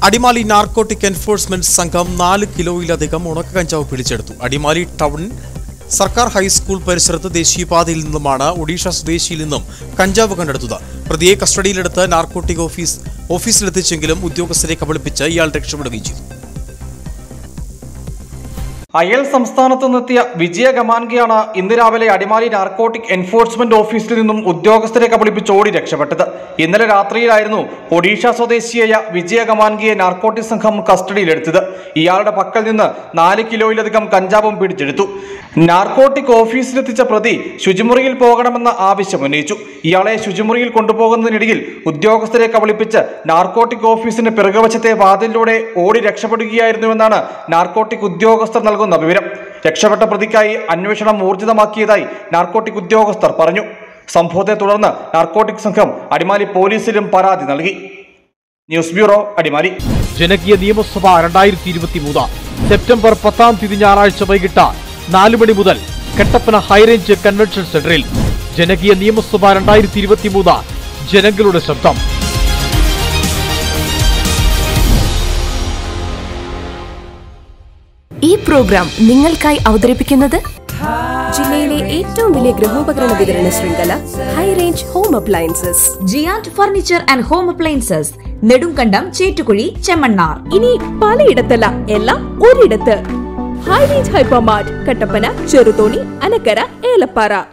Adimali narcotic enforcement സംഘം നാല് കിലോയിലധികം ഉണക്ക കഞ്ചാവ് പിടിച്ചെടുത്തു അടിമാലി ടൗൺ സർക്കാർ ഹൈസ്കൂൾ പരിസരത്ത് ദേശീയപാതയിൽ നിന്നുമാണ് ഒഡീഷ സ്വദേശിയിൽ നിന്നും കഞ്ചാവ് കണ്ടെടുത്തത് പ്രതിയെ കസ്റ്റഡിയിലെടുത്ത് നാർക്കോട്ടിക് ഓഫീസ് ഓഫീസിലെത്തിച്ചെങ്കിലും ഉദ്യോഗസ്ഥരെ കബളിപ്പിച്ച് ഇയാൾ രക്ഷപ്പെടുകയും ചെയ്തു അയൽ സംസ്ഥാനത്തു നിന്നെത്തിയ വിജയ ഗമാൻഗിയാണ് ഇന്ന് രാവിലെ അടിമാലി നാർക്കോട്ടിക് എൻഫോഴ്സ്മെന്റ് ഓഫീസിൽ നിന്നും ഉദ്യോഗസ്ഥരെ കബളിപ്പിച്ച് ഓടി രക്ഷപ്പെട്ടത് ഇന്നലെ രാത്രിയിലായിരുന്നു ഒഡീഷ സ്വദേശിയായ വിജയ ഗമാൻഗിയെ നാർക്കോട്ടിക് സംഘം കസ്റ്റഡിയിലെടുത്തത് ഇയാളുടെ പക്കൽ നിന്ന് നാല് കിലോയിലധികം കഞ്ചാവും പിടിച്ചെടുത്തു നാർക്കോട്ടിക് ഓഫീസിലെത്തിച്ച പ്രതി ശുചിമുറിയിൽ പോകണമെന്ന ആവശ്യം ഉന്നയിച്ചു ഇയാളെ ശുചിമുറിയിൽ കൊണ്ടുപോകുന്നതിനിടയിൽ ഉദ്യോഗസ്ഥരെ കബളിപ്പിച്ച് നാർക്കോട്ടിക് ഓഫീസിന് പിറകുവശത്തെ വാതിലിലൂടെ ഓടി രക്ഷപ്പെടുകയായിരുന്നുവെന്നാണ് നാർക്കോട്ടിക് ഉദ്യോഗസ്ഥർ നൽകുന്ന വിവരം രക്ഷപ്പെട്ട പ്രതിക്കായി അന്വേഷണം ഊർജിതമാക്കിയതായി നാർക്കോട്ടിക് ഉദ്യോഗസ്ഥർ പറഞ്ഞു സംഭവത്തെ തുടർന്ന് നാർക്കോട്ടിക് സംഘം അടിമാലി പോലീസിലും പരാതി നൽകി ന്യൂസ് ബ്യൂറോ അടിമാലി ജനകീയ നിയമസഭ രണ്ടായിരത്തി ഇരുപത്തി മൂന്ന് സെപ്റ്റംബർ പത്താം തീയതി ഞായറാഴ്ച വൈകിട്ട് നാല് മണി മുതൽ കട്ടപ്പന ഹൈറേഞ്ച് കൺവെൻഷൻ സെന്ററിൽ ജനകീയ നിയമസഭ രണ്ടായിരത്തി ഇരുപത്തി മൂന്ന് ജനങ്ങളുടെ ശബ്ദം ഈ പ്രോഗ്രാം നിങ്ങൾക്കായി അവതരിപ്പിക്കുന്നത് ജില്ലയിലെ ഏറ്റവും വലിയ ഗൃഹോപകരണ വിതരണ ശൃംഖല high range home appliances giant furniture and home appliances Nedumkandam Chettukuzhi Chemmannar ഇനി പലയിടത്തല്ല എല്ലാം ഒരിടത്ത് high range hypermart Kattappana Cheruthoni Anakkara Elappara